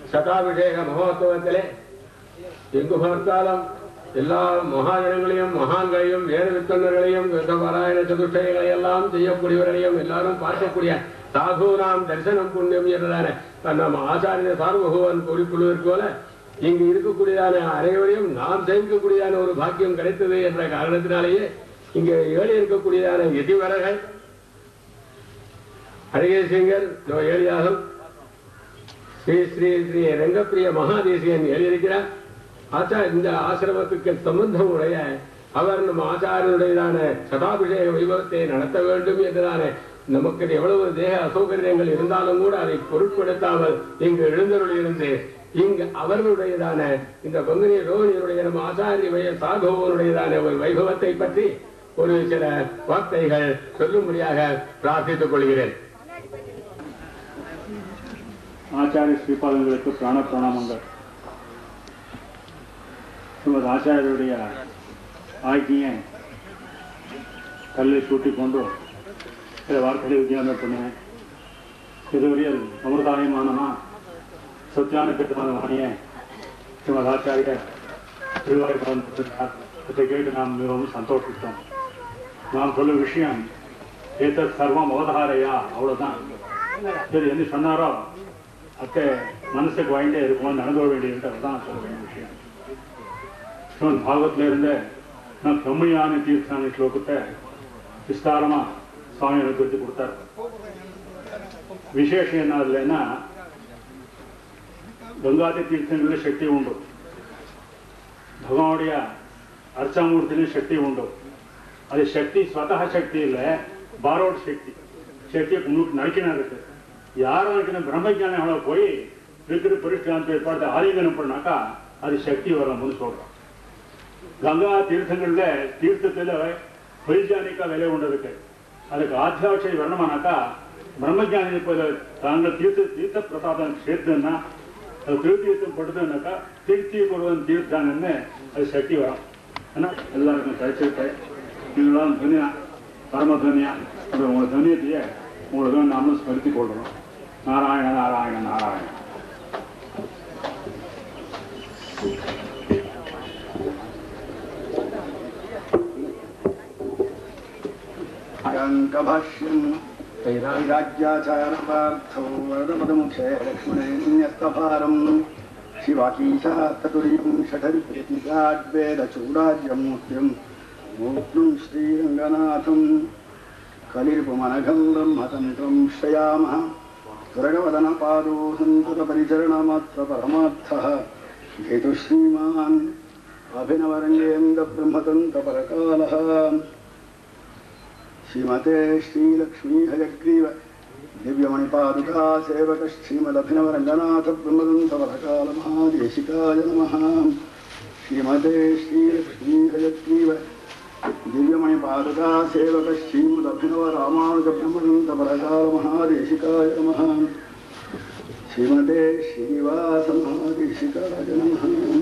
சதாபிஷேக மகோத்சவத்திலே எங்கு பார்த்தாலும் எல்லா மகாஜனங்களையும் மகான்களையும் வேத வித்தன்னர்களையும் பாராயண சதுஷ்டயங்களை எல்லாம் செய்யக்கூடியவர்களையும் எல்லாரும் பார்க்கக்கூடிய சாதுனாம் தரிசனம் புண்ணியம் என்றதான நம்ம ஆச்சாரிய சார்வபகவான் கூறிக்கொள்வதற்கு போல இங்கு இருக்கக்கூடியதான அனைவரையும் நாம் சேமிக்கக்கூடியதான ஒரு பாக்கியம் கிடைத்தது என்ற காரணத்தினாலேயே இங்கு ஏழி இருக்கக்கூடியதான எதிவரர்கள் அழகேசிங்கர் ஏழியாகும் ஸ்ரீ ஸ்ரீ ஸ்ரீ ரங்கப்பிரிய மகாதேசியன் எழுதியிருக்கிறார் ஆச்சா இந்த ஆசிரமத்துக்கு சம்பந்தம் உடைய அவர் நம்ம ஆச்சாரியனுடையதான சதாபிஷேக வைபவத்தை நடத்த வேண்டும் என்றதான நமக்கு எவ்வளவு தேக அசௌகரியங்கள் இருந்தாலும் கூட அதை பொருட்படுத்தாமல் இங்கு எழுந்தருள் இருந்து இங்கு அவர்களுடையதான இந்த பங்குனி ரோகிணியருடைய நம்ம ஆச்சாரிய வய சாகவனுடையதான ஒரு வைபவத்தை பற்றி ஒரு சில வார்த்தைகள் சொல்லும்படியாக பிரார்த்தித்துக் கொள்கிறேன் ஆச்சாரிய ஸ்ரீபாதங்களுக்கு பிராண பிரணாமங்கள் நமது ஆச்சாரியருடைய ஆக்கிய கல்லை சூட்டிக்கொண்டு சில வார்த்தைகளை வித்தியாசம் பண்ணுவேன் இதுவரையில் அமிர்தாயமானமா சத்தியான பெற்றமான வாணிய ஸ்ரீமத் ஆச்சாரிய திருவாய் பகவான் இதை கேட்டு நாம் மிகவும் சந்தோஷித்தோம் நாம் சொல்லும் விஷயம் ஏத்த சர்வம் அவதாரையா அவ்வளவுதான் சரி என்ன சொன்னாரோ அத்தை மனசுக்கு வாங்கிட்டே இருக்கும் நடந்து வர வேண்டியது அதுதான் சொல்ல வேண்டிய விஷயம் ஸ்ரீமத் பாகவத்துல இருந்த நான் செம்மையான தீர்த்தான ஸ்லோகத்தை விஸ்தாரமா சுவாமி எனக்கு வச்சு கொடுத்தார் விசேஷம் என்ன இல்லைன்னா கங்காதி தீர்த்தங்களில் சக்தி உண்டு ಭಗವಾನುடைய ಅರ್ಚಾಮೂರ್ತಿಲಿ ಶಕ್ತಿ ಉಂಟು ಅದು ಶಕ್ತಿ ಸ್ವತಃ ಶಕ್ತಿ ಇಲ್ಲ ಬಾರೋಡ್ ಶಕ್ತಿ ಶಕ್ತಿ நடிக்கினாருக்கு யாரும் நடிக்கிற பிரம்மஜான அவளை போய் இருக்கிற பரிஷ்காந்த ஏற்பாடு ஆலிங்கனம் பண்ணாக்கா அது சக்தி வரும்னு சொல்றோம் கங்கா தீர்த்தங்கள்ல தீர்த்தத்துல பரிஜானிக்கா விலை உண்டு இருக்கு அதுக்கு ஆத்தியாவசிய வரணுமானாக்கா பிரம்மஜானி போல தாங்கள் தீர்த்த தீர்த்த பிரசாதம் சேர்த்துன்னா அது திருத்தீர்த்தம் படுதுன்னாக்கா திருத்தி கொடுவன் தீர்த்தாங்கன்னு அது சக்தி வரும் ஏன்னா எல்லாருக்கும் கிடைச்சிருக்கேன் நீங்களாம் துனியா பரம துனியா அப்படி உங்களை துனியத்தையே உங்களுக்கு நாமளும் ஸ்மரித்து கொள்றோம் நாராயண நாராயண நாராயண अङ्कभाष्यम् वैराग्याचारपार्थो वरदपदमुखे लक्ष्मणेन्यस्तभारम् शिवाकीशास्ततुर्यं षठरिप्रेतिकाड्वेदचूडाज्यमूर्तिम् मूर्तिं श्रीरङ्गनाथम् कलिर्पुमनघं ब्रह्मतन्त्रं श्रयामः सुरगवदनपादो सन्ततपरिचरणमात्र परमार्थः हेतु श्रीमान् अभिनवरङ्गेन्द्रब्रह्मतन्त्रपरकालः श्रीमते श्रीलक्ष्मी हयग्रीव दिव्यमणिपादुका सेवक श्रीमदभिनवरङ्गनाथ ब्रह्मदन्तवरकाल महादेशिकाय नमः श्रीमते श्रीलक्ष्मी हयग्रीव दिव्यमणिपादुका सेवक श्रीमदभिनव रामानुज ब्रह्मदन्तवरकाल महादेशिकाय नमः श्रीमते श्रीनिवास महादेशिकाय नमः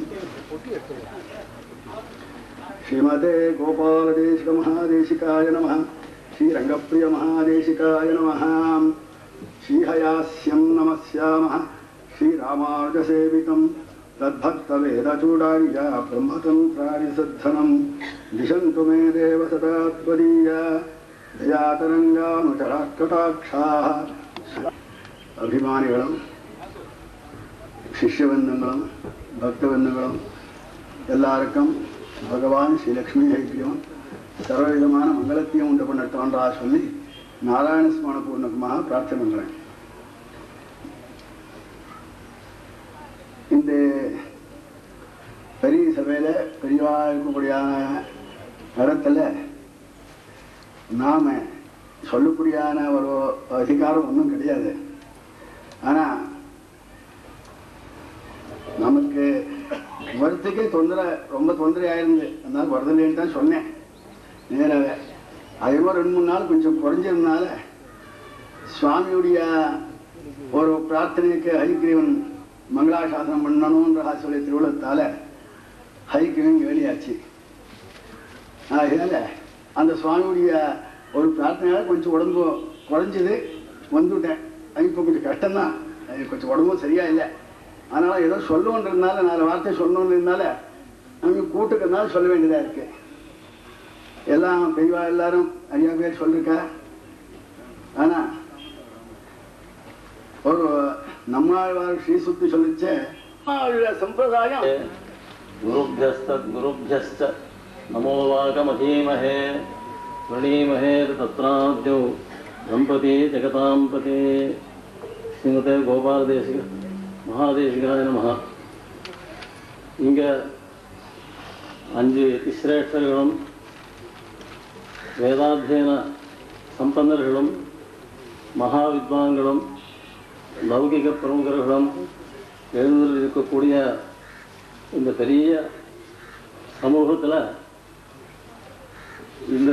श्रीमते गोपालदेशिक महादेशिकाय नमः श्रीरङ्गप्रिय महादेशिकाय नमः श्रीहयास्यं नमस्यामः श्रीरामानुजसेवितं तद्भक्तवेदचूडार्या ब्रह्मतन्त्राणि सद्धनं दिशन्तु मे देव सदा त्वदीया दयातरङ्गानुचराकटाक्षाः അഭിമാനികളും ശിഷ്യബന്ധങ്ങളും ഭക്തബന്ധങ്ങളും எல்லாருக்கும் பகவான் ஸ்ரீ லக்ஷ்மி ஐக்கியம் சர்வவிதமான மங்களத்தையும் உண்டு பண்ணட்டோன்றா சொல்லி நாராயண ஸ்மரண பூர்ணகமாக பிரார்த்தனை பண்றேன் இந்த பெரிய சபையில பெரியவா இருக்கக்கூடியான இடத்துல நாம சொல்லக்கூடியான ஒரு அதிகாரம் ஒன்றும் கிடையாது ஆனா நமக்கு வரத்துக்கே தொந்தரை ரொம்ப தொந்தரை ஆயிருந்து அதனால வரதில்லைன்னு தான் சொன்னேன் நேராக அதே மாதிரி ரெண்டு மூணு நாள் கொஞ்சம் குறைஞ்சிருந்தனால சுவாமியுடைய ஒரு பிரார்த்தனைக்கு ஹரிகிரீவன் மங்களாசாசனம் பண்ணணுன்ற ஆசிரிய திருவிழத்தால ஹரிகிரீவன் கேலியாச்சு அதனால அந்த சுவாமியுடைய ஒரு பிரார்த்தனையால கொஞ்சம் உடம்பு குறைஞ்சது வந்துவிட்டேன் அது இப்போ கொஞ்சம் கஷ்டம்தான் அது கொஞ்சம் உடம்பும் சரியா இல்லை அதனால ஏதோ சொல்லணுன்றதுனால நாலு வார்த்தை சொல்லணுன்றதுனால அவங்க கூட்டுக்கிறதுனால சொல்ல வேண்டியதா இருக்கு எல்லாம் பெரியவா எல்லாரும் நிறைய பேர் சொல்லிருக்கா ஆனா ஒரு நம்மாழ்வார் ஸ்ரீ சுத்தி சொல்லிச்சே நம்மாழ்வார் சம்பிரதாயம் गुरुभ्यस्तद्गुरुभ्यश्च नमो वाकमहीमहे प्रणीमहे तत्राद्यौ दम्पती जगतां पते ஸ்ரீமதே கோபாலதேசிக மகாதேசிகாய நம இங்க அஞ்சு திஸ்ரேஷ்டர்களும் வேதாத்தியன சம்பன்னர்களும் மகா வித்வான்களும் லௌகிக பிரமுகர்களும் எழுந்தில் இருக்கக்கூடிய இந்த பெரிய சமூகத்தில் இந்த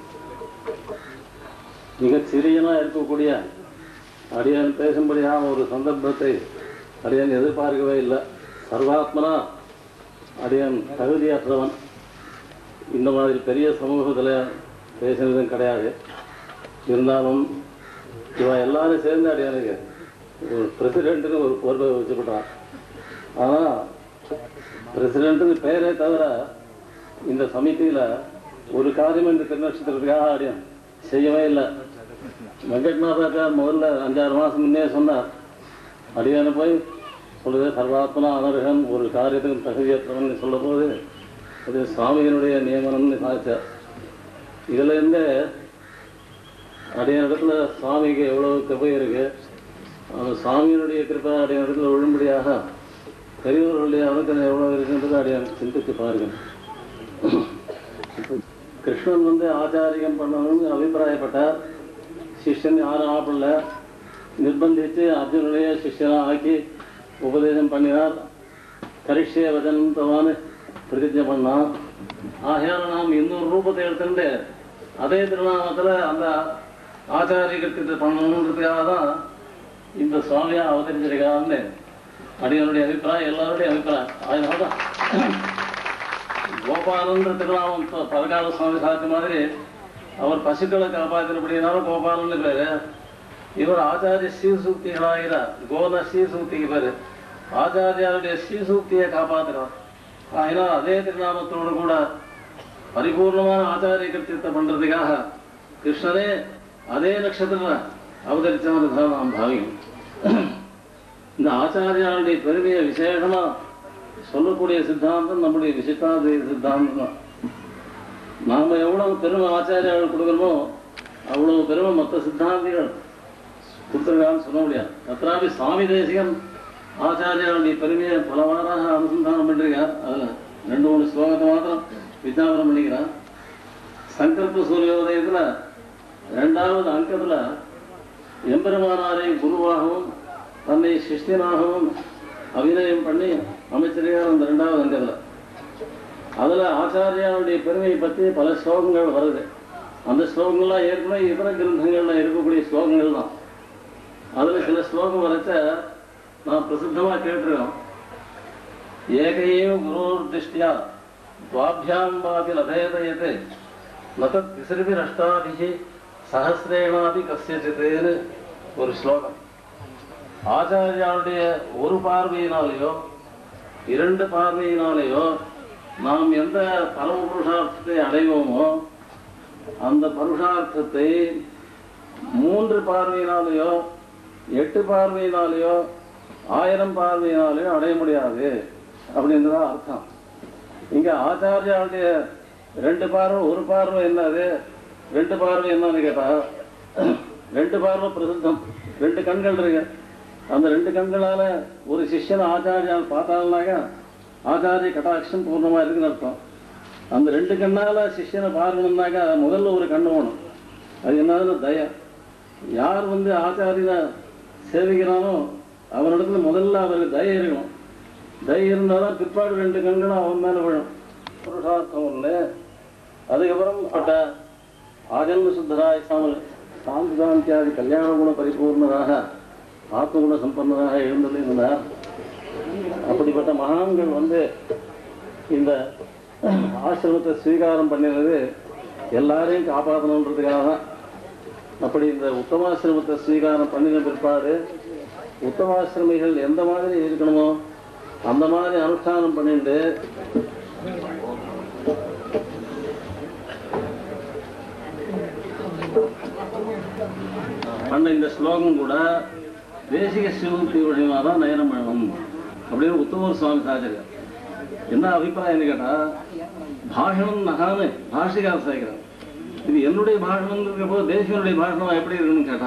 மிகச் சிறியனாக இருக்கக்கூடிய அடியான் பேசும்படியான ஒரு சந்தர்ப்பத்தை அடியான் எதிர்பார்க்கவே இல்லை சர்வாத்மனா அடியான் தகுதியற்றவன் இந்த மாதிரி பெரிய சமூகத்தில் பேசினதும் கிடையாது இருந்தாலும் இவன் எல்லாரும் சேர்ந்து அடியானுக்கு ஒரு பிரசிடென்ட்னு ஒரு பொறுப்பை வச்சுக்கிட்டான் ஆனால் பிரசிடென்ட்னு பேரே தவிர இந்த சமிதியில் ஒரு காரியம் இந்த திருநட்சத்திரத்துக்காக அடியான் செய்யவே இல்லை வெங்கட்நாதாக்கார் முதல்ல அஞ்சாறு மாதம் முன்னே சொன்னார் அடியானை போய் சொல்லுது சர்வாத்மனா அனர்கன் ஒரு காரியத்துக்கு தகுதியற்றவன் சொல்ல போது அது சுவாமியினுடைய நியமனம்னு சாதிச்சார் இதுல இருந்து அடியான இடத்துல சுவாமிக்கு எவ்வளவு கிருபை இருக்கு அந்த சுவாமியினுடைய கிருப்பை அடியான இடத்துல விழும்படியாக பெரியவர்களுடைய அனுக்கணம் எவ்வளவு இருக்குன்றது அடியான் சிந்தித்து பாருங்க கிருஷ்ணன் வந்து ஆச்சாரியம் பண்ணணும்னு அபிப்பிராயப்பட்டார் சிஷ்யன் யாரும் ஆப்பிடல நிர்பந்தித்து அர்ஜுனுடைய சிஷ்யனா ஆக்கி உபதேசம் பண்ணினார் கரிஷ்ய வதனந்தவான்னு பிரதிஜை பண்ணான் ஆகையால் நாம் இன்னொரு ரூபத்தை எடுத்துட்டு அதே திருநாமத்தில் அந்த ஆச்சாரிய கிருத்தியத்தை பண்ணணுன்றதுக்காக தான் இந்த சுவாமியா அவதரிச்சிருக்காருன்னு அடியனுடைய அபிப்பிராயம் எல்லாருடைய அபிப்பிராயம் அதனால தான் கோபாலன்ற திருநாமம் ப- பரகால சுவாமி சாட்சி மாதிரி அவர் பசுக்களை காப்பாற்றினபடினால கோபாலன்னு பேரு இவர் ஆச்சாரிய ஸ்ரீசூக்திகளாகிறார் கோன ஸ்ரீசூக்திக்கு பேரு ஆச்சாரியாருடைய ஸ்ரீசூக்தியை காப்பாற்றுறார் அதனால் அதே திருநாமத்தோடு கூட பரிபூர்ணமான ஆச்சாரிய கிருத்தியத்தை பண்றதுக்காக கிருஷ்ணரே அதே நட்சத்திரம் அவதரிச்சவன் தான் நாம் பாவிக்கும் இந்த ஆச்சாரியாருடைய பெருமையை விசேஷமா சொல்லக்கூடிய சித்தாந்தம் நம்முடைய விசிஷ்டாத்வைத சித்தாந்தம் தான் நாம எவ்வளவு பெருமை ஆச்சாரியார்கள் கொடுக்கணுமோ அவ்வளவு பெருமை மற்ற சித்தாந்திகள் கொடுத்துருக்கான்னு சொல்ல முடியாது அத்தனாபி சுவாமி தேசிகன் ஆச்சாரியாருடைய பெருமையை பலவாறாக அனுசந்தானம் பண்ணிருக்கார் அதுல ரெண்டு மூணு ஸ்லோகத்தை மாத்திரம் விஜாபனம் பண்ணிக்கிறார் சங்கல்ப சூரியோதயத்துல ரெண்டாவது அங்கத்துல எம்பெருமானாரை குருவாகவும் தன்னை சிஷ்யனாகவும் அபிநயம் பண்ணி அமைச்சிருக்கார் அந்த ரெண்டாவது அங்கத்துல அதுல ஆச்சாரியாருடைய பெருமையை பற்றி பல ஸ்லோகங்கள் வருது அந்த ஸ்லோகங்கள்லாம் ஏற்கனவே இதர கிரந்தங்கள்ல இருக்கக்கூடிய ஸ்லோகங்கள் தான் அதுல சில ஸ்லோகம் வரைச்ச நான் பிரசித்தமா கேட்டிருக்கோம் ஏகையேவ குரோர் திருஷ்டியா துவாபியாம் வாபி லபேதயதே நதத் திசிறிபிரஷ்டாபிஹி சஹசிரேணாபி கசியச்சித்தேன்னு ஒரு ஸ்லோகம் ஆச்சாரியாருடைய ஒரு பார்வையினாலேயோ இரண்டு பார்வையினாலேயோ நாம் எந்த பரம புருஷார்த்தத்தை அடைவோமோ அந்த புருஷார்த்தத்தை மூன்று பார்வையினாலேயோ எட்டு பார்வையினாலேயோ ஆயிரம் பார்வையினாலேயோ அடைய முடியாது அப்படின்றதான் அர்த்தம் இங்க ஆச்சாரியாருடைய ரெண்டு பார்வை ஒரு பார்வை என்னது ரெண்டு பார்வை என்னன்னு கேட்டா ரெண்டு பார்வை பிரசித்தம் ரெண்டு கண்கள் இருக்கு அந்த ரெண்டு கண்களால ஒரு சிஷ்யன் ஆச்சாரியால் பார்த்தாலுனாக்கா ஆச்சாரிய கட்டாட்சம் பூர்ணமா இருக்குன்னு அர்த்தம் அந்த ரெண்டு கண்ணால சிஷ்யனை பார்க்கணும்னாக்கா முதல்ல ஒரு கண்ணு வேணும் அது என்னதுன்னு தயா யார் வந்து ஆச்சாரியனை சேவிக்கிறானோ அவனிடத்துல முதல்ல அவருக்கு தயை இருக்கணும் தயை இருந்தாதான் பிற்பாடு ரெண்டு கண்களும் அவன் மேல விழும் புருஷார்த்தம் ஒண்ணு அதுக்கப்புறம் பட்ட ஆஜன்ம சுத்தராய சாமல் சாந்தி சாந்தியாதி கல்யாண குண பரிபூர்ணராக ஆத்மகுண சம்பன்னராக எழுந்திருந்தார் அப்படிப்பட்ட மகான்கள் வந்து இந்த ஆசிரமத்தை ஸ்வீகாரம் பண்ணினது எல்லாரையும் காப்பாற்றணுன்றதுக்காக தான் அப்படி இந்த உத்தமாசிரமத்தை ஸ்வீகாரம் பண்ணின பிற்பாடு உத்தமாசிரமிகள் எந்த மாதிரி இருக்கணுமோ அந்த மாதிரி அனுஷ்டானம் பண்ணிட்டு பண்ண இந்த ஸ்லோகம் கூட தேசிக சிவபக்தி வழிமா தான் நயனம் பண்ணணும் அப்படின்னு உத்தமர் சுவாமி சாச்சரியம் என்ன அபிப்பிராயம்னு கேட்டா பாஷணம் நகான்னு பாஷிகார் சாய்க்கிறார் இது என்னுடைய பாஷணம் இருக்கிறப்போ தேசிகனுடைய பாஷணம் எப்படி இருக்குன்னு கேட்டா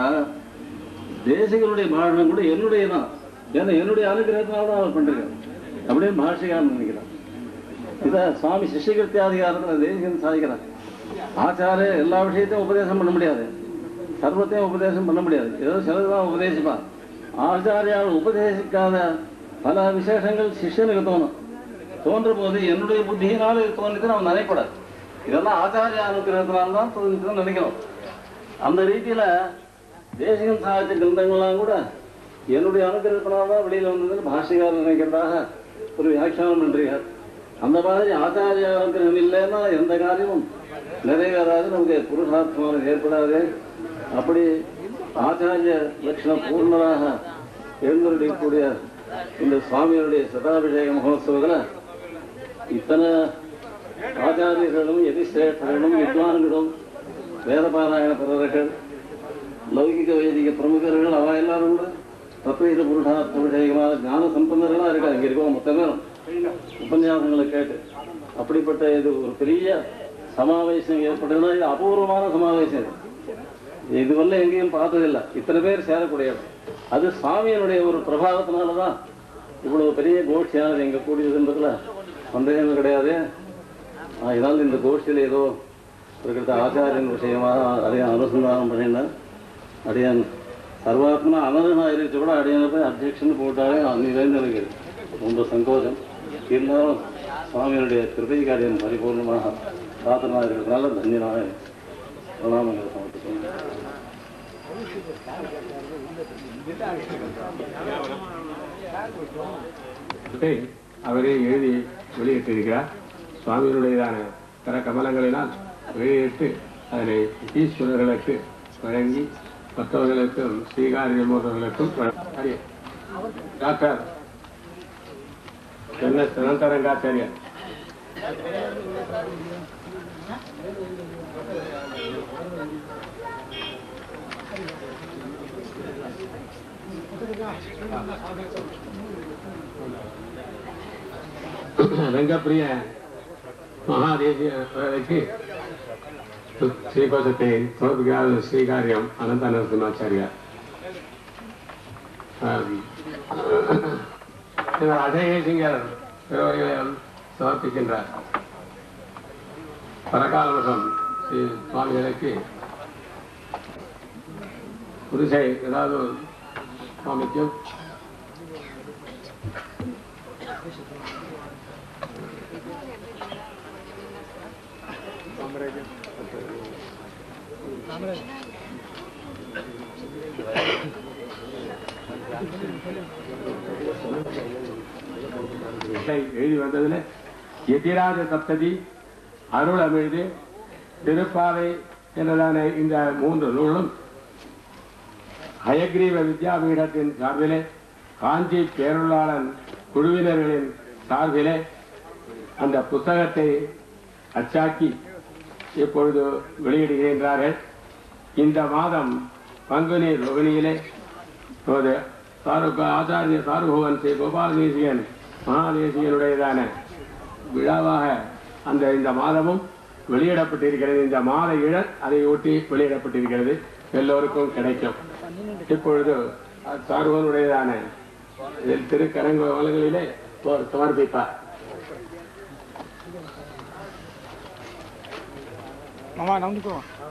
தேசிகனுடைய பாஷணம் கூட என்னுடைய தான் ஏன்னா என்னுடைய அனுகிரகத்தினால தான் அவர் பண்ணிருக்காரு அப்படின்னு பாஷிகான்னு நினைக்கிறார் இதை சுவாமி சிஷ்யகிருத்தியாதிகாரத்தில் தேசிகன் சாதிக்கிறார் ஆச்சாரிய எல்லா விஷயத்தையும் உபதேசம் பண்ண முடியாது சர்வத்தையும் உபதேசம் பண்ண முடியாது ஏதோ சிலதுதான் உபதேசிப்பார் ஆச்சாரியால் உபதேசிக்காத பல விசேஷங்கள் சிஷ்யனுக்கு தோணும் தோன்ற போது என்னுடைய புத்தியினால இது தோன்றிட்டு அவன் நினைக்கூடாது இதெல்லாம் ஆச்சாரிய அனுகிரகத்தினால தான் தோன்றிட்டு நினைக்கணும் அந்த ரீதியில தேசிகன் சாகித்ய கிரந்தங்கள்லாம் கூட என்னுடைய அனுகிரகத்தினால தான் வெளியில வந்ததுன்னு பாஷிகார் நினைக்கிறதாக ஒரு வியாக்கியானம் பண்றீங்க அந்த மாதிரி ஆச்சாரிய அனுகிரகம் இல்லைன்னா எந்த காரியமும் நிறைவேறாது நமக்கு புருஷார்த்தமாக ஏற்படாது அப்படி ஆச்சாரிய லட்சணம் பூர்ணராக எழுந்திருக்கக்கூடிய இந்த சுவாமியினுடைய சதாபிஷேக மகோத்சவத்தில் இத்தனை ஆச்சாரியர்களும் எதிர்ஷ்டர்களும் வித்வான்களும் வேதபாராயண பிறர்கள் லௌகிக வைதிக பிரமுகர்கள் அவ எல்லாரும் கூட தத்வீத புருஷார்த்த விஷயமான ஞான சம்பந்தர்களாக இருக்காங்க இங்க இருக்கோம் மொத்த பேரும் உபன்யாசங்களை கேட்டு அப்படிப்பட்ட இது ஒரு பெரிய சமாவேசம் ஏற்பட்டதுன்னா இது அபூர்வமான சமாவேசம் இது இதுவரை எங்கேயும் பார்த்ததில்லை இத்தனை பேர் சேரக்கூடிய இடம். அது சுவாமியினுடைய ஒரு பிரபாவத்தினால தான் இவ்வளவு பெரிய கோஷ்டியானது எங்க கூடியதுன்றதுல சந்தேகமே கிடையாது இதனால் இந்த கோஷ்டியில் ஏதோ இருக்கிற ஆச்சாரியன் விஷயமாக அதையும் அனுசந்தானம் பண்ணினேன் அடியான் சர்வாத்மனா அனதனா இருந்துச்சு கூட அடியான போய் அத்தியக்ஷன் போட்டாலே அன்னிலேருந்து எனக்கு ரொம்ப சங்கோஜம் இருந்தாலும் சுவாமியினுடைய கிருபை காரியம் பரிபூர்ணமாக பிரார்த்தனா இருக்கிறதுனால தன்யனாக பிரணாமங்களை சமர்ப்பிக்கிறேன் இதை அவரே எழுதி வெளியிட்டிருக்கிறார் சுவாமியினுடையதான கர கமலங்களினால் வெளியிட்டு அதனை ஈஸ்வரர்களுக்கு வழங்கி மற்றவர்களுக்கும் ஸ்ரீகாரியமோதர்களுக்கும் வழங்கி doctor N S Anantharangachariar Rangapriya மகாதேசியர்களுக்கு ஸ்ரீகோஷத்தை சமர்ப்பிக்கிறார் ஸ்ரீகாரியம் அனந்த நரசிம்மாச்சாரியார் இவர் அஜயசிங்கர் பிறவரையும் சமர்ப்பிக்கின்றார் பரகாலவசம் ஸ்ரீ சுவாமிகளுக்கு புதுசை ஏதாவது சுவாமிக்கும் இதை எழுதி வந்ததுல எதிராஜ சப்ததி அருள் அமிழ்து திருப்பாவை என்றதான இந்த மூன்று நூலும் ஹயக்ரீவ வித்யாபீடத்தின் சார்பிலே காஞ்சி பேருளாளன் குழுவினர்களின் சார்பிலே அந்த புத்தகத்தை அச்சாக்கி இப்பொழுது வெளியிடுகின்றார்கள் இந்த மாதம் பங்குனி ரோகிணியிலே இப்போது சாரு ஆச்சாரிய சாருபவன் ஸ்ரீ கோபாலதேசியன் மகாதேசியனுடையதான விழாவாக அந்த இந்த மாதமும் வெளியிடப்பட்டிருக்கிறது இந்த மாத இதழ் அதை ஒட்டி வெளியிடப்பட்டிருக்கிறது எல்லோருக்கும் கிடைக்கும் இப்பொழுது சாருவனுடையதான இதில் திருக்கரங்க வளங்களிலே சமர்ப்பிப்பார் மாமா நம்பிக்கோ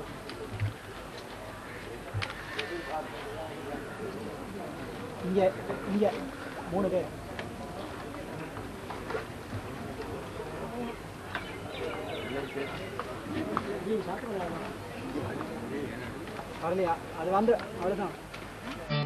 இங்க இங்க மூணு பேர் வரலையா அது வந்து அவ்வளோதான்